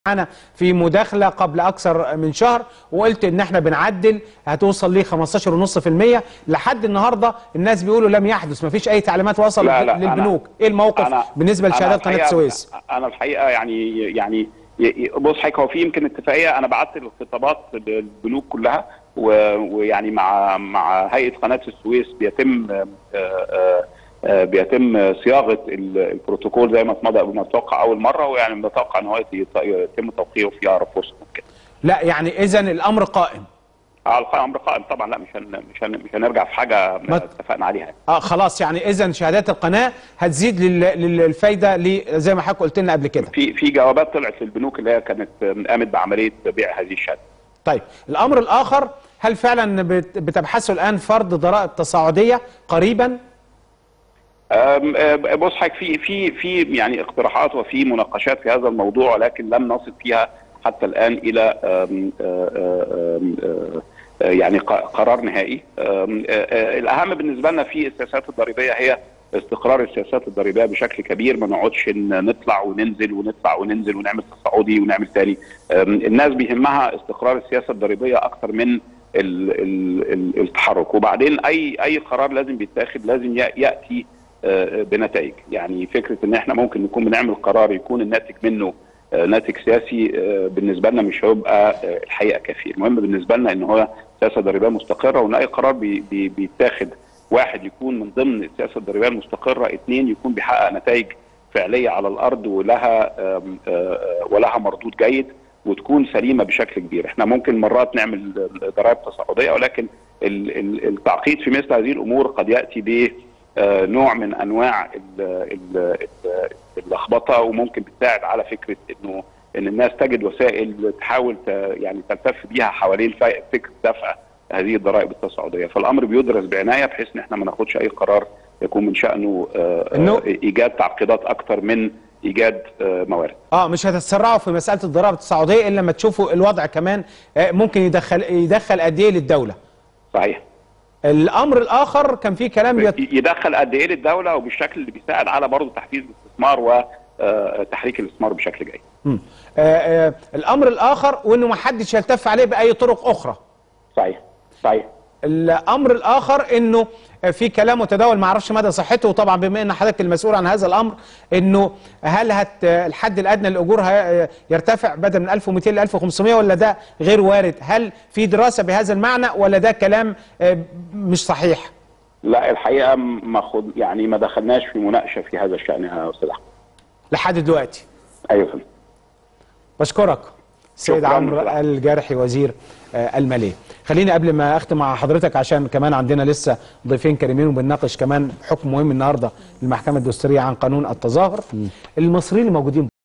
معانا في مداخله قبل اكثر من شهر وقلت ان احنا بنعدل هتوصل ل 15.5% لحد النهارده الناس بيقولوا لم يحدث ما فيش اي تعليمات وصلت لا لا للبنوك أنا ايه الموقف أنا بالنسبه أنا لشهادات قناه الحقيقة- السويس انا الحقيقه يعني يعني ي- ي- بص حضرتك هو في يمكن اتفاقيه انا بعت الخطابات للبنوك كلها و- ويعني مع مع هيئه قناه السويس بيتم آه، آه، آه، بيتم صياغه ال- البروتوكول زي ما اتمضى بنتوقع اول مره ويعني بنتوقع ان هو يت- يتم توقيعه في اقرب فرصه ممكن. لا يعني اذا الامر قائم اه الامر قائم طبعا لا مش هن مش هن مش هنرجع في حاجه ما- اتفقنا عليها اه خلاص يعني اذا شهادات القناه هتزيد لل- للفايده ل- زي ما حضرتك قلت لنا قبل كده في في جوابات طلعت للبنوك اللي هي كانت قامت بعمليه بيع هذه الشهاده طيب الامر الاخر هل فعلا بت- بتبحثوا الان فرض ضرائب تصاعديه قريبا أم، أم، بص حضرتك في في في يعني اقتراحات وفي مناقشات في هذا الموضوع ولكن لم نصل فيها حتى الان الى أم، أم، أم، يعني ق- قرار نهائي أم، أم، الاهم بالنسبه لنا في السياسات الضريبيه هي استقرار السياسات الضريبيه بشكل كبير ما نقعدش ن- نطلع وننزل ونطلع وننزل ونعمل تصاعدي ونعمل تاني أم، الناس بيهمها استقرار السياسه الضريبيه اكثر من ال- ال- ال- التحرك وبعدين اي اي قرار لازم بيتاخد لازم ي- ياتي آه، بنتائج يعني فكره ان احنا ممكن نكون بنعمل قرار يكون الناتج منه آه، ناتج سياسي آه، بالنسبه لنا مش هيبقى آه، الحقيقه كافي المهم بالنسبه لنا ان هو سياسه ضريبيه مستقره وان اي قرار بي بي بيتاخد واحد يكون من ضمن السياسه الضريبيه المستقره اثنين يكون بيحقق نتائج فعليه على الارض ولها آم، آه، آه، ولها مردود جيد وتكون سليمه بشكل كبير احنا ممكن مرات نعمل ضرائب تصاعديه ولكن ال- ال- التعقيد في مثل هذه الامور قد ياتي ب آه، نوع من انواع ال- ال- ال- اللخبطه وممكن بتساعد على فكره انه ان الناس تجد وسائل تحاول ت- يعني تلتف بيها حوالين فا- فكره دفع هذه الضرائب التصاعديه فالامر بيدرس بعنايه بحيث ان احنا ما ناخدش اي قرار يكون من شانه آه، آه، إنه- ايجاد تعقيدات اكثر من ايجاد آه، موارد اه مش هتتسرعوا في مساله الضرائب التصاعديه الا لما تشوفوا الوضع كمان آه، ممكن يدخل يدخل قد ايه للدوله صحيح الامر الاخر كان في كلام بيت... يدخل قد ايه للدوله وبالشكل اللي بيساعد على برضه تحفيز الاستثمار وتحريك الاستثمار بشكل جيد. مم. آه آه الامر الاخر وانه ما حدش يلتف عليه باي طرق اخرى صحيح صحيح الامر الاخر انه في كلام متداول ما اعرفش مدى صحته وطبعا بما ان حضرتك المسؤول عن هذا الامر انه هل هت الحد الادنى للاجور هي- يرتفع بدل من 1200 ل 1500 ولا ده غير وارد هل في دراسه بهذا المعنى ولا ده كلام آه، مش صحيح لا الحقيقه ما خد يعني ما دخلناش في مناقشه في هذا الشان يا استاذ احمد. لحد دلوقتي ايوه فندم. بشكرك سيد شكراً عمرو لحضرتك. الجارحي وزير آه، الماليه خليني قبل ما اختم مع حضرتك عشان كمان عندنا لسه ضيفين كريمين وبنناقش كمان حكم مهم النهارده للمحكمه الدستوريه عن قانون التظاهر المصريين الموجودين